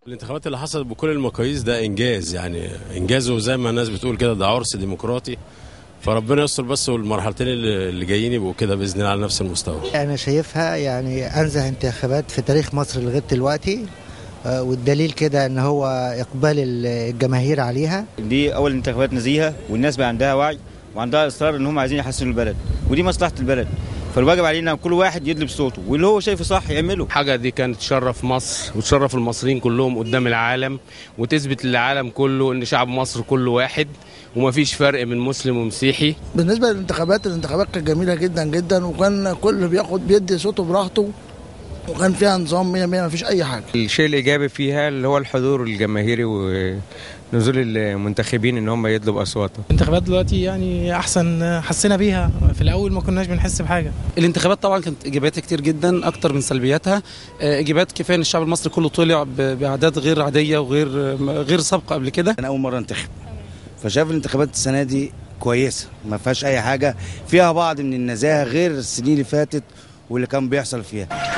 الانتخابات اللي حصلت بكل المقاييس ده انجاز يعني انجاز وزي ما الناس بتقول كده ده عرس ديمقراطي فربنا يستر بس والمرحلتين اللي اللي جايين يبقوا كده باذن الله على نفس المستوى أنا شايفها يعني أنزه انتخابات في تاريخ مصر لغاية دلوقتي آه، والدليل كده ان هو اقبال الجماهير عليها دي اول انتخابات نزيهه والناس بقى عندها وعي وعندها اصرار ان هم عايزين يحسنوا البلد ودي مصلحه البلد فالواجب علينا كل واحد يدلب صوته واللي هو شايفه صح يعمله حاجة دي كانت تشرف مصر وتشرف المصريين كلهم قدام العالم وتثبت للعالم كله ان شعب مصر كله واحد ومفيش فرق بين مسلم ومسيحي بالنسبه للانتخابات الانتخابات كانت جميله جدا جدا وكان كل بياخد بيدي صوته براحته وكان فيها نظام 100 100 مفيش اي حاجه الشيء الايجابي فيها اللي هو الحضور الجماهيري ونزول المنتخبين ان هم يطلبوا اصواتهم الانتخابات دلوقتي يعني احسن حسينا بيها في الاول ما كناش بنحس بحاجه الانتخابات طبعا كانت ايجابياتها كتير جدا اكتر من سلبياتها آه، ايجابيات كفايه ان الشعب المصري كله طلع ب- باعداد غير عاديه وغير غير سابقه قبل كده انا اول مره انتخب فشايف الانتخابات السنه دي كويسه ما فيهاش اي حاجه فيها بعض من النزاهه غير السنين اللي فاتت واللي كان بيحصل فيها